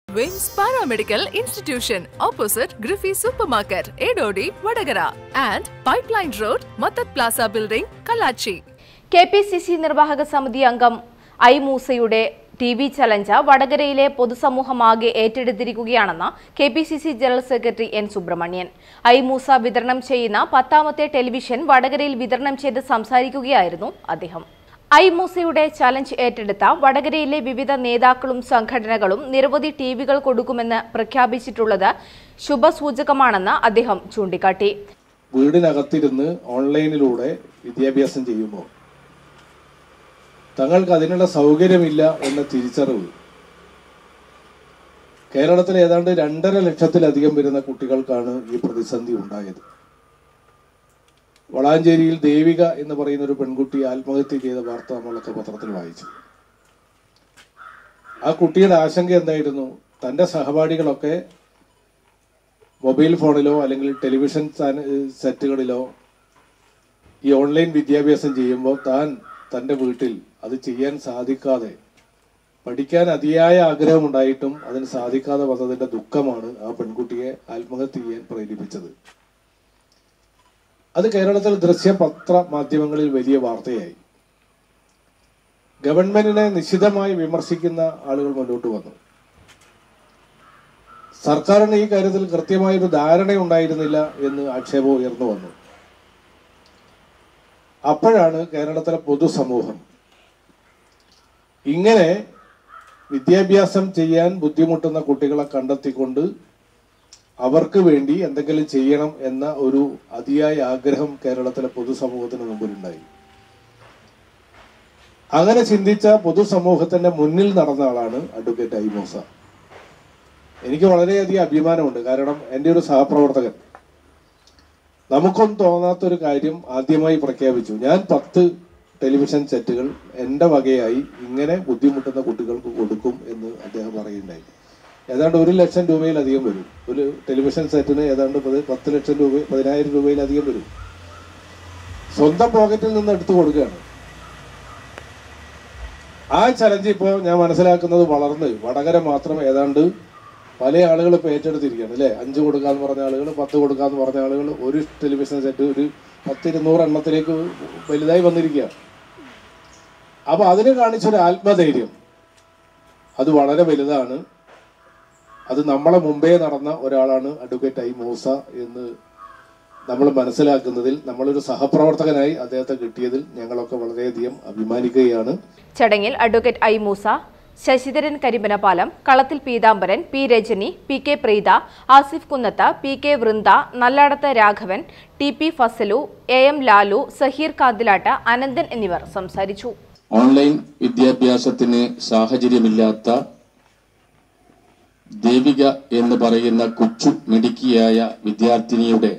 വിംസ് paramedical institution opposite Griffy super market Edodi Vadakara and pipeline road Mathath plaza building Kallachi K P C C നിർവാഹക സമിതി അംഗം I മൂസയുടെ T V challenge വടകരയിലെ പൊതുസമൂഹമാകെ ഏറ്റെടുത്തിരിക്കുകയാണെന്ന് K P C C general secretary N Subrahmanyan I Moosa വിതരണം ചെയ്യുന്ന പത്താമത്തെ ടെലിവിഷൻ വടകരയിൽ വിതരണം ചെയ്ത് സംസാരിക്കുകയായിരുന്നു അദ്ദേഹം ഐ മൂസയുടെ ചലഞ്ച് ഏറ്റെടുത്ത വടകരയിലെ വിവിധ നേതാക്കളും സംഘടനകളും നിരവധി ടി വികൾ കൊടുക്കുമെന്ന് പ്രഖ്യാപിച്ചിട്ടുള്ളത് ശുഭസൂചകമാണെന്ന് അദ്ദേഹം ചൂണ്ടിക്കാട്ടി വീടിനകത്തിരുന്ന് ഓൺലൈനിലൂടെ വിദ്യാഭ്യാസം ചെയ്യുമ്പോൾ തങ്ങൾക്ക് അതിനുള്ള സൗകര്യമില്ല എന്ന തിരിച്ചറിവ് കേരളത്തിൽ ഏതാണ്ട് രണ്ടര ലക്ഷത്തിലധികം വരുന്ന കുട്ടികൾക്കാണ് ഈ പ്രതിസന്ധി ഉണ്ടായത് വളാഞ്ചേരിയിൽ ദേവിക എന്ന് പറയുന്ന ഒരു പെൺകുട്ടി ആത്മഹത്യ ചെയ്ത വാർത്ത നമ്മളൊക്കെ പത്രത്തിൽ വായിച്ചു ആ കുട്ടിയുടെ ആശങ്ക എന്തായിരുന്നു തൻ്റെ സഹപാഠികളൊക്കെ മൊബൈൽ ഫോണിലോ അല്ലെങ്കിൽ ടെലിവിഷൻ ചാന- സെറ്റുകളിലോ ഈ ഓൺലൈൻ വിദ്യാഭ്യാസം ചെയ്യുമ്പോൾ താൻ തൻ്റെ വീട്ടിൽ അത് ചെയ്യാൻ സാധിക്കാതെ പഠിക്കാൻ അതിയായ ആഗ്രഹമുണ്ടായിട്ടും അതിന് സാധിക്കാതെ വന്നതിൻ്റെ ദുഃഖമാണ് ആ പെൺകുട്ടിയെ ആത്മഹത്യ ചെയ്യാൻ പ്രേരിപ്പിച്ചത് അത് കേരളത്തിൽ ദൃശ്യ പത്ര മാധ്യമങ്ങളിൽ വലിയ വാർത്തയായി ഗവൺമെന്റിനെ നിശിതമായി വിമർശിക്കുന്ന ആളുകൾ മുന്നോട്ട് വന്നു സർക്കാരിന് ഈ കാര്യത്തിൽ കൃത്യമായൊരു ധാരണ ഉണ്ടായിരുന്നില്ല എന്ന് ആക്ഷേപം ഉയർന്നു വന്നു അപ്പോഴാണ് കേരളത്തിലെ പൊതുസമൂഹം ഇങ്ങനെ വിദ്യാഭ്യാസം ചെയ്യാൻ ബുദ്ധിമുട്ടുന്ന കുട്ടികളെ കണ്ടെത്തിക്കൊണ്ട് അവർക്ക് വേണ്ടി എന്തെങ്കിലും ചെയ്യണം എന്ന ഒരു അതിയായ ആഗ്രഹം കേരളത്തിലെ പൊതുസമൂഹത്തിന് മുമ്പിലുണ്ടായി അങ്ങനെ ചിന്തിച്ച പൊതുസമൂഹത്തിന്റെ മുന്നിൽ നടന്ന ആളാണ് അഡ്വക്കേറ്റ് ഐമോസ എനിക്ക് വളരെയധികം അഭിമാനമുണ്ട് കാരണം എൻ്റെ ഒരു സഹപ്രവർത്തകൻ നമുക്കൊന്നും തോന്നാത്തൊരു കാര്യം ആദ്യമായി പ്രഖ്യാപിച്ചു ഞാൻ പത്ത് ടെലിവിഷൻ സെറ്റുകൾ എൻ്റെ വകയായി ഇങ്ങനെ ബുദ്ധിമുട്ടുന്ന കുട്ടികൾക്ക് കൊടുക്കും എന്ന് അദ്ദേഹം പറയുണ്ടായി ഏതാണ്ട് ഒരു ലക്ഷം രൂപയിലധികം വരും ഒരു ടെലിവിഷൻ സെറ്റിന് ഏതാണ്ട് പത് പത്ത് ലക്ഷം രൂപ പതിനായിരം രൂപയിലധികം വരും സ്വന്തം പോക്കറ്റിൽ നിന്ന് എടുത്തു കൊടുക്കുകയാണ് ആ ചലഞ്ച് ഇപ്പോൾ ഞാൻ മനസ്സിലാക്കുന്നത് വളർന്ന് വടകര മാത്രം ഏതാണ്ട് പല ആളുകൾ ഇപ്പോൾ ഏറ്റെടുത്തിരിക്കുകയാണ് അല്ലേ അഞ്ച് കൊടുക്കാന്ന് പറഞ്ഞ ആളുകൾ പത്ത് കൊടുക്കാന്ന് പറഞ്ഞ ആളുകൾ ഒരു ടെലിവിഷൻ സെറ്റ് ഒരു പത്തിരുന്നൂറ് എണ്ണത്തിലേക്ക് വലുതായി വന്നിരിക്കുകയാണ് അപ്പൊ അതിന് കാണിച്ചൊരു ആത്മധൈര്യം അത് വളരെ വലുതാണ് അത് നമ്മളെ മുമ്പേ നടന്ന ഒരാളാണ് അഡ്വക്കേറ്റ് ഐ മൂസ എന്ന് നമ്മൾ മനസ്സിലാക്കുന്നതിൽ നമ്മളൊരു സഹപ്രവർത്തകനായി അദ്ദേഹത്തെ കിട്ടിയതിൽ ഞങ്ങളൊക്കെ വളരെയധികം അഭിമാനിക്കുകയാണ് ചടങ്ങിൽ advocate I Moosa Sasidharan Karimbanapalam Kalathil Peethambaran P Rajani P K Preetha Asif Kunnath P K Vrinda Nalladath Raghavan T P Fasalu A M Lalu Saheer Kathilat Ananthan എന്നിവർ സംസാരിച്ചു ഓൺലൈൻ വിദ്യാഭ്യാസത്തിന് സാഹചര്യമില്ലാത്ത ദേവിക എന്ന് പറയുന്ന കൊച്ചു മിടുക്കിയായ വിദ്യാർത്ഥിനിയുടെ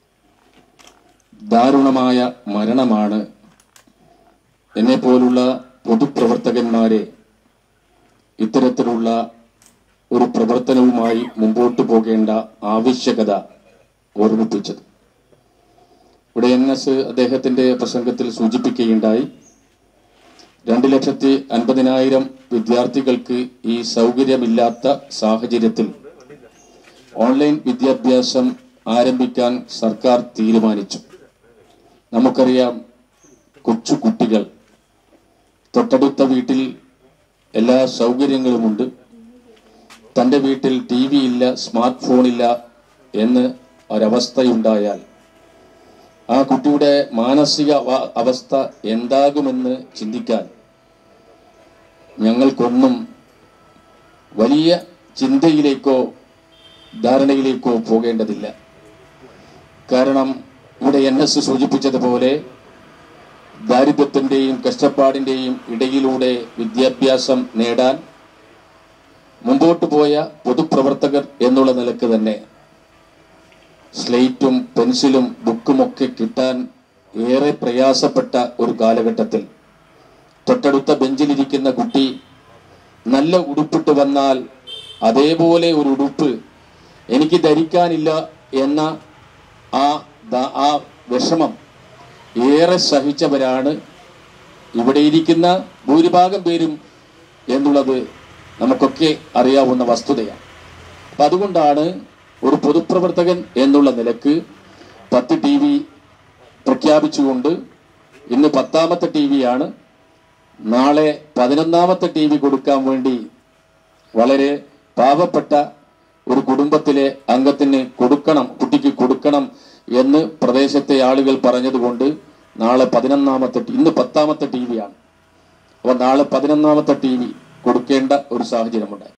ദാരുണമായ മരണമാണ് എന്നെ പോലുള്ള പൊതുപ്രവർത്തകന്മാരെ ഇത്തരത്തിലുള്ള ഒരു പ്രവർത്തനവുമായി മുമ്പോട്ട് പോകേണ്ട ആവശ്യകത ഓർമ്മിപ്പിച്ചത് ഇവിടെ എൻ എസ് അദ്ദേഹത്തിന്റെ പ്രസംഗത്തിൽ സൂചിപ്പിക്കുകയുണ്ടായി രണ്ട് ലക്ഷത്തി അൻപതിനായിരം വിദ്യാർത്ഥികൾക്ക് ഈ സൗകര്യമില്ലാത്ത സാഹചര്യത്തിൽ ഓൺലൈൻ വിദ്യാഭ്യാസം ആരംഭിക്കാൻ സർക്കാർ തീരുമാനിച്ചു നമുക്കറിയാം കൊച്ചു കുട്ടികൾ തൊട്ടടുത്ത വീട്ടിൽ എല്ലാ സൗകര്യങ്ങളുമുണ്ട് തൻ്റെ വീട്ടിൽ ടി വി ഇല്ല സ്മാർട്ട് ഫോണില്ല എന്ന് ഒരവസ്ഥയുണ്ടായാൽ ആ കുട്ടിയുടെ മാനസിക അവ- അവസ്ഥ എന്താകുമെന്ന് ചിന്തിക്കാൻ ഞങ്ങൾക്കൊന്നും വലിയ ചിന്തയിലേക്കോ ധാരണയിലേക്കോ പോകേണ്ടതില്ല കാരണം ഇവിടെ എൻ എസ് സൂചിപ്പിച്ചതുപോലെ ദാരിദ്ര്യത്തിന്റെയും കഷ്ടപ്പാടിന്റെയും ഇടയിലൂടെ വിദ്യാഭ്യാസം നേടാൻ മുമ്പോട്ട് പോയ പൊതുപ്രവർത്തകർ എന്നുള്ള നിലക്ക് തന്നെ സ്ലേറ്റും പെൻസിലും ബുക്കുമൊക്കെ കിട്ടാൻ ഏറെ പ്രയാസപ്പെട്ട ഒരു കാലഘട്ടത്തിൽ തൊട്ടടുത്ത ബെഞ്ചിലിരിക്കുന്ന കുട്ടി നല്ല ഉടുപ്പിട്ട് വന്നാൽ അതേപോലെ ഒരു ഉടുപ്പ് എനിക്ക് ധരിക്കാനില്ല എന്ന ആ ദ- ആ വിഷമം ഏറെ സഹിച്ചവരാണ് ഇവിടെ ഇരിക്കുന്ന ഭൂരിഭാഗം പേരും എന്നുള്ളത് നമുക്കൊക്കെ അറിയാവുന്ന വസ്തുതയാണ് അപ്പം അതുകൊണ്ടാണ് ഒരു പൊതുപ്രവർത്തകൻ എന്നുള്ള നിലക്ക് പത്ത് ടി വി പ്രഖ്യാപിച്ചുകൊണ്ട് ഇന്ന് പത്താമത്തെ ടി വിയാണ് നാളെ പതിനൊന്നാമത്തെ ടി വി കൊടുക്കാൻ വേണ്ടി വളരെ പാവപ്പെട്ട ഒരു കുടുംബത്തിലെ അംഗത്തിന് കൊടുക്കണം കുട്ടിക്ക് കൊടുക്കണം എന്ന് പ്രദേശത്തെ ആളുകൾ പറഞ്ഞതുകൊണ്ട് നാളെ പതിനൊന്നാമത്തെ ടി- ഇന്ന് പത്താമത്തെ ടി വിയാണ് അപ്പോൾ നാളെ പതിനൊന്നാമത്തെ ടി വി കൊടുക്കേണ്ട ഒരു സാഹചര്യമുണ്ടായി